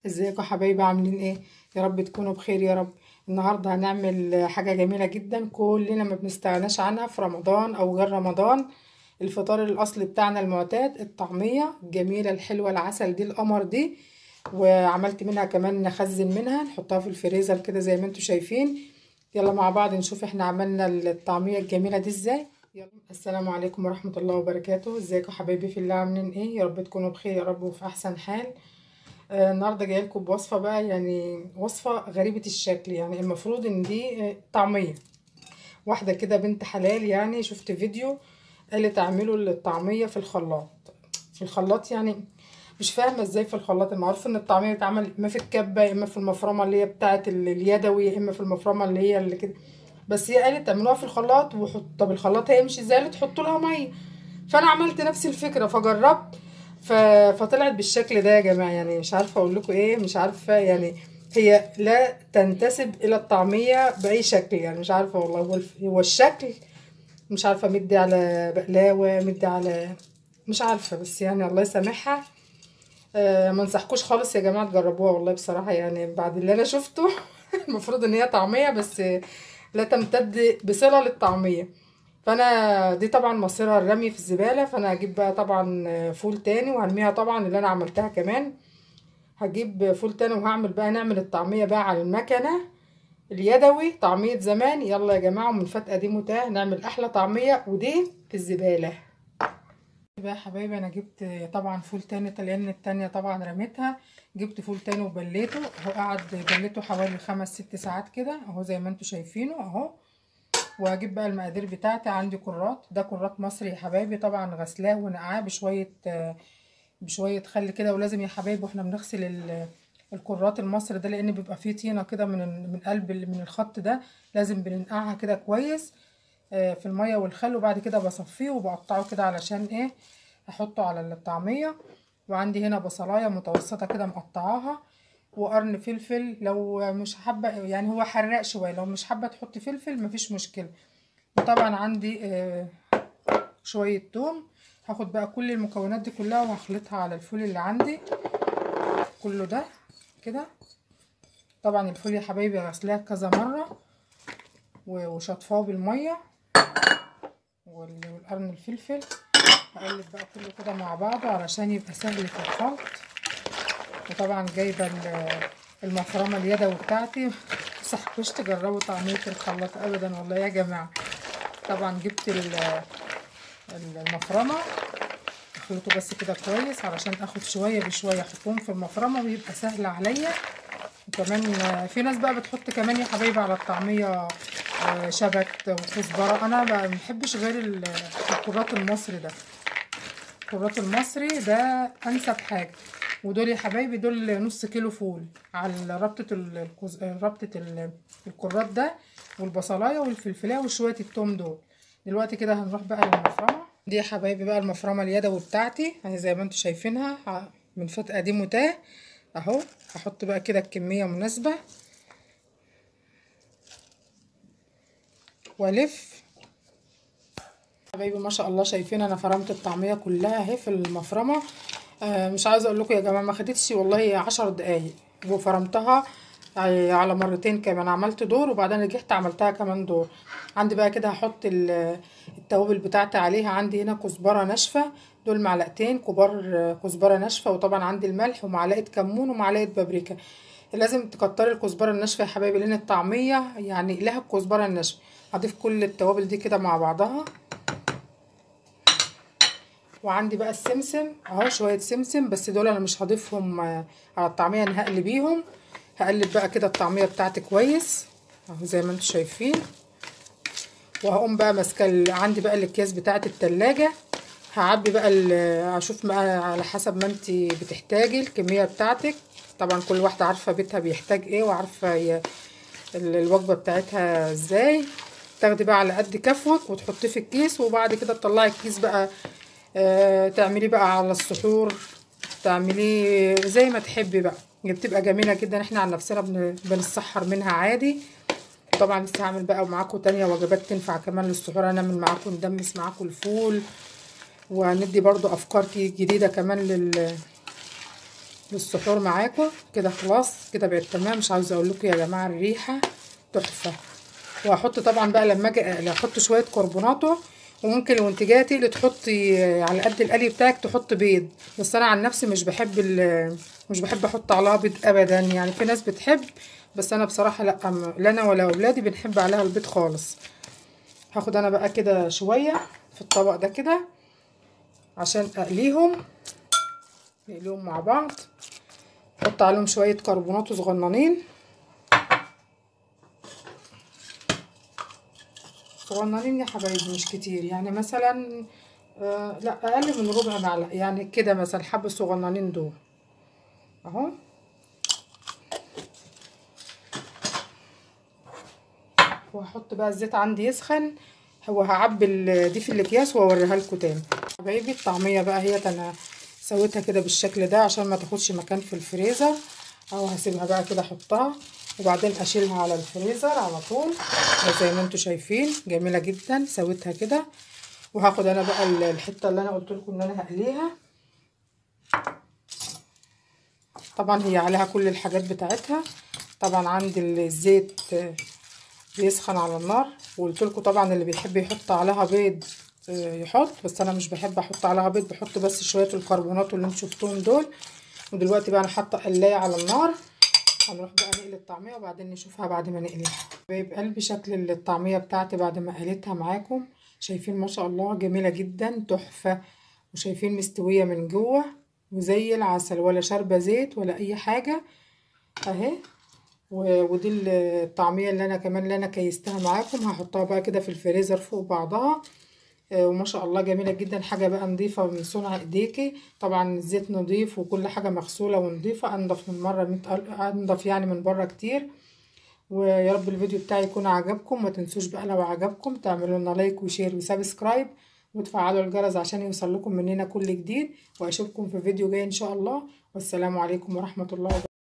ازيكم يا حبايبي عاملين ايه يا رب تكونوا بخير يا رب النهارده هنعمل حاجه جميله جدا كلنا ما بنستغناش عنها في رمضان او غير رمضان الفطار الاصلي بتاعنا المعتاد الطعميه الجميله الحلوه العسل دي القمر دي وعملت منها كمان نخزن منها نحطها في الفريزر كده زي ما انتم شايفين يلا مع بعض نشوف احنا عملنا الطعميه الجميله دي ازاي يلا السلام عليكم ورحمه الله وبركاته ازيكم حبايبي في الله عاملين ايه يا رب تكونوا بخير يا رب وفي احسن حال آه النهارده جايه لكم بوصفه بقى يعني وصفه غريبه الشكل يعني المفروض ان دي آه طعميه واحده كده بنت حلال يعني شفت فيديو قالت اعملوا الطعميه في الخلاط في الخلاط يعني مش فاهمه ازاي في الخلاط المعروف ان الطعميه بتتعمل اما في الكبه يا اما في المفرمه اللي هي بتاعه اليدوي يا اما في المفرمه اللي هي اللي كده بس هي قالت تعملوها في الخلاط وحط طب الخلاط هيمشي ازاي قالت حطوا لها ميه فانا عملت نفس الفكره فجربت ف... فطلعت بالشكل ده يا جماعه يعني مش عارفه اقول لكم ايه مش عارفه يعني هي لا تنتسب الى الطعميه باي شكل يعني مش عارفه والله هو الف... هو الشكل مش عارفه مدي على بقلاوه مدي على مش عارفه بس يعني الله يسامحها آه ما انصحكوش خالص يا جماعه تجربوها والله بصراحه يعني بعد اللي انا شفته المفروض ان هي طعميه بس لا تمتد بصله للطعميه فانا دي طبعا مصيرها الرمي في الزباله فانا هجيب بقى طبعا فول تاني وهرميها طبعا اللي انا عملتها كمان هجيب فول تاني وهعمل بقى نعمل الطعميه بقى على المكنه اليدوي طعميه زمان يلا يا جماعه ومن فات قديم وتاه نعمل احلى طعميه ودي في الزباله بقى يا حبايبي انا جبت طبعا فول تاني لان التانية طبعا رميتها جبت فول تاني وبليته اهو قعد بليته حوالي خمس ست ساعات كده اهو زي ما انتم شايفينه اهو وهجيب بقى المقادير بتاعتي عندي كرات ده كرات مصري يا حبايبي طبعا غسلاه ونقعاه بشويه بشويه خل كده ولازم يا حبايبي واحنا بنغسل الكرات المصري ده لان بيبقى فيه طينه كده من من قلب من الخط ده لازم بننقعها كده كويس في الميه والخل وبعد كده بصفيه وبقطعه كده علشان ايه احطه على الطعميه وعندي هنا بصلايه متوسطه كده مقطعاها وقرن فلفل لو مش حابه يعني هو حراق شويه لو مش حابه تحطي فلفل مفيش مشكله وطبعا عندي آه شويه توم هاخد بقى كل المكونات دي كلها وهخلطها على الفول اللي عندي كله ده كده طبعا الفول يا حبايبي غسلاه كذا مره وشطفاه بالميه والقرن الفلفل هقلب بقى كله كده مع بعضه علشان يبقى سهل في الخلط وطبعا جايبه المفرمه اليدوي بتاعتي مصحكوش تجربوا طعميه الخلاط ابدا والله يا جماعه طبعا جبت المفرمه اخلطه بس كده كويس علشان اخد شويه بشويه احطهم في المفرمه ويبقى سهل عليا وكمان في ناس بقى بتحط كمان يا حبايبي على الطعميه شبت وكزبره انا ما بحبش غير الكرات المصري ده الكرات المصري ده انسب حاجه ودول يا حبايبي دول نص كيلو فول على ربطه الكز... ربطه الكرات ده والبصلايه والفلفلايه وشويه التوم دول دلوقتي كده هنروح بقى للمفرمه دي يا حبايبي بقى المفرمه اليدوي بتاعتي اهي زي ما انتم شايفينها من فات قديم وتاه اهو هحط بقى كده الكميه مناسبه والف حبايبي ما شاء الله شايفين انا فرمت الطعميه كلها اهي في المفرمه آه مش عايزه اقول لكم يا جماعه ما خدتش والله عشر دقايق وفرمتها على مرتين كمان عملت دور وبعدين رجعت عملتها كمان دور عندي بقى كده هحط التوابل بتاعتي عليها عندي هنا كزبره ناشفه دول معلقتين كبار كزبره ناشفه وطبعا عندي الملح ومعلقه كمون ومعلقه بابريكا لازم تكتري الكزبره الناشفه يا حبايبي لان الطعميه يعني لها الكزبره الناشفه هضيف كل التوابل دي كده مع بعضها وعندي بقى السمسم اهو شويه سمسم بس دول انا مش هضيفهم على الطعميه انا هقلب بيهم هقلب بقى كده الطعميه بتاعتي كويس اهو زي ما انتم شايفين وهقوم بقى ماسكه عندي بقى الاكياس بتاعه التلاجة هعبي بقى اشوف بقى على حسب ما انت بتحتاجي الكميه بتاعتك طبعا كل واحده عارفه بيتها بيحتاج ايه وعارفه هي الوجبه بتاعتها ازاي تاخدي بقى على قد كفوك وتحطيه في الكيس وبعد كده تطلعي الكيس بقى آه تعمليه بقى على السحور تعمليه زي ما تحبي بقى هي بتبقى جميله جدا احنا عن نفسنا بنسحر منها عادي طبعا لسه هعمل بقى معاكم تانية وجبات تنفع كمان للسحور هنعمل معاكم ندمس معاكم الفول وهندي برضو افكار جديده كمان لل للسحور معاكم كده خلاص كده بقت تمام مش عاوزه اقول لكم يا جماعه الريحه تحفه وهحط طبعا بقى لما اجي اقلي هحط شويه كربوناتو وممكن لو انت جايه تقلي تحطي على قد القلي بتاعك تحط بيض بس انا عن نفسي مش بحب مش بحب احط عليها بيض ابدا يعني في ناس بتحب بس انا بصراحه لا لا انا ولا اولادي بنحب عليها البيض خالص هاخد انا بقى كده شويه في الطبق ده كده عشان اقليهم نقليهم مع بعض احط عليهم شويه كربونات صغننين صغننين يا حبايبي مش كتير يعني مثلا آه لا اقل من ربع معلقه يعني كده مثلا حبه صغننين دول اهو وهحط بقى الزيت عندي يسخن هو هعبي دي في الاكياس واوريها لكم تاني حبايبي الطعميه بقى هي انا سويتها كده بالشكل ده عشان ما تاخدش مكان في الفريزر او هسيبها بقى كده احطها وبعدين اشيلها على الفريزر على طول زي ما انتم شايفين جميله جدا سويتها كده وهاخد انا بقى الحته اللي انا قلت لكم ان انا هقليها طبعا هي عليها كل الحاجات بتاعتها طبعا عندي الزيت بيسخن على النار وقلت لكم طبعا اللي بيحب يحط عليها بيض يحط بس انا مش بحب احط عليها بيض بحط بس شويه الكربونات اللي انتم شفتوهم دول ودلوقتي بقى انا حاطه قلايه على النار هنروح بقى نقلي الطعميه وبعدين نشوفها بعد ما نقليها حبايب قلبي شكل الطعميه بتاعتي بعد ما قليتها معاكم شايفين ما شاء الله جميله جدا تحفه وشايفين مستويه من جوه وزي العسل ولا شاربه زيت ولا اي حاجه اهي ودي الطعميه اللي انا كمان اللي انا كيستها معاكم هحطها بقى كده في الفريزر فوق بعضها وما شاء الله جميله جدا حاجه بقى نظيفه من صنع ايديكي طبعا الزيت نظيف وكل حاجه مغسوله ونظيفه انضف من مره مت... انضف يعني من بره كتير ويا رب الفيديو بتاعي يكون عجبكم ما تنسوش بقى لو عجبكم تعملوا لنا لايك وشير وسبسكرايب وتفعلوا الجرس عشان يوصل لكم مننا كل جديد واشوفكم في فيديو جاي ان شاء الله والسلام عليكم ورحمه الله وبركاته